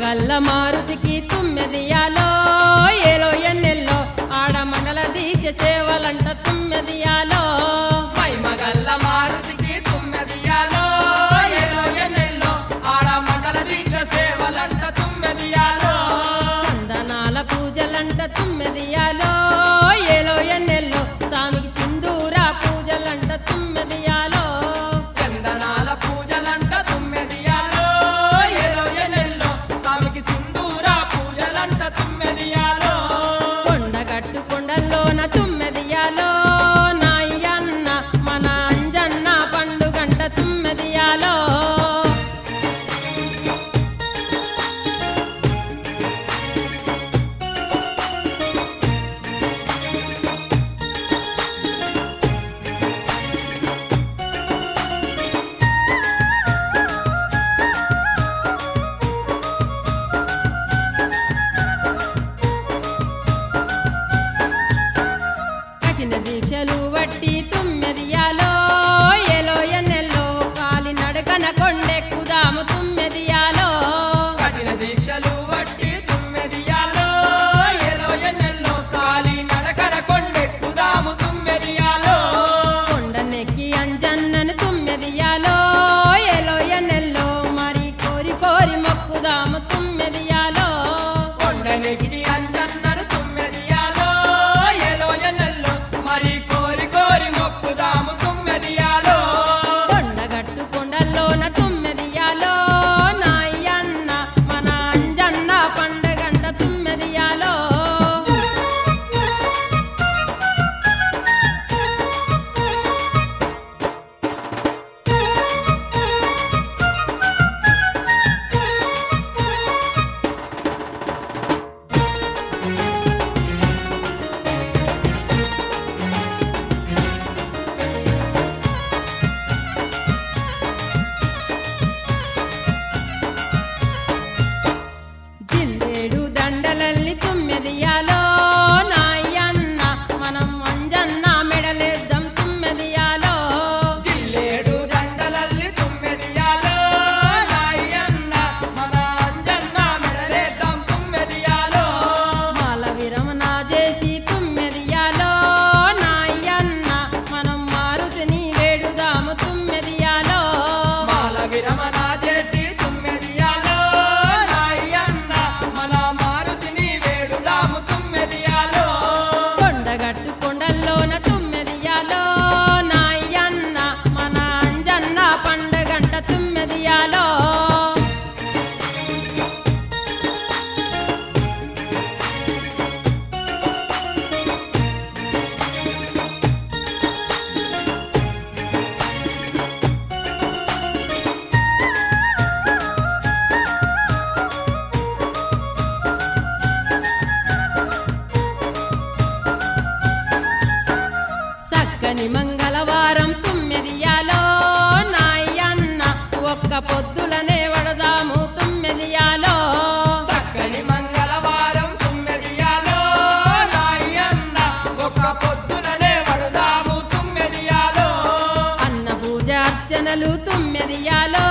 గల్ల మారుతికి తుమ్మెదియాలో ఏలో ఎన్నెల్లో ఆడ మండల దీక్ష సేవలంట తుమ్మెదియాలో మైమగల్ల మారుతికి తుమ్మెదియాలో ఏలో ఎన్నెల్లో ఆడ మండల దీక్ష సేవలంట తుమ్మెదియాలో చందనాల పూజలంట తుమ్మెదియాలో ఏలో ఎన్నెల్లో స్వామికి సింధూర పూజలంట తుమ్మెదియాలో చందనాల పూజలంట తుమ్మెదియాలో ఏలో ఎన్నెల్లో స్వామికి సింధూర పూజలంట తుమ్మెదియాలో కొండగట్టు కొండల్లోన తుమ్మెదియాలో నాయన్న మన అంజన్న పండుగంట తుమ్మెదియాలో కఠిన దీక్షలు వట్టి తుమ్మెదియాలో ఎలో ఎన్నెల్లో కాలి నడకన కొండెక్కుదాము తుమ్మెదియాలో కఠిన దీక్షలు వట్టి తుమ్మెదియాలో ఏలో ఎన్నెల్లో కాలి నడకన కొండెక్కుదాము తుమ్మెదియాలో కొండనెక్కి అంజన్నను తుమ్మెదియాలో ఎలో ఎన్నెల్లో మరి కోరి కోరి మొక్కుదాము తుమ్మెదియాలో కొండనెక్కి అంజన్నను తుమ్మెదియాలో ఏలో ఎన్నెల్లో మరి కోరి కోరి మొక్కుదాము తుమ్మెదియాలో కొండగట్టు కొండల్లోన తుమ్మెదియాలో నాయన్న మన అంజన్న పండగంట తుమ్మెదియాలో జిల్లేడు దండలల్లి తుమ్మెదియాలో నాయన్న మనం అంజన్న మెడలేద్దాం తుమ్మెదియాలో జిల్లేడు దండలల్లి తుమ్మెదియాలో నాయన్న మన అంజన్న మెడలేద్దాం తుమ్మెదియాలో మాల విరమణ చేసి తుమ్మెదియాలో నాయన్న మనం మారుతిని వేడుదాము తుమ్మెదియాలో మాల విరమణ చేసి తుమ్మెదియాలో నాయన్న మన మారుతిని వేడుదాము తుమ్మెదియాలో కొండగట్టు కొండల్లోన తుమ్మెదియాలో నాయన్న మన అంజన్న పండగంట తుమ్మెదియాలో సక్కని మంగళవారం తుమ్మెదియాలో నాయన్న ఒక్క పొద్దులనే వడదాము తుమ్మెదియాలో చక్కని మంగళవారం తుమ్మెదియాలో నాయన్న ఒక్క పొద్దుననే వడదాము తుమ్మెదియాలో అన్న పూజ అర్చనలు తుమ్మెదియాలో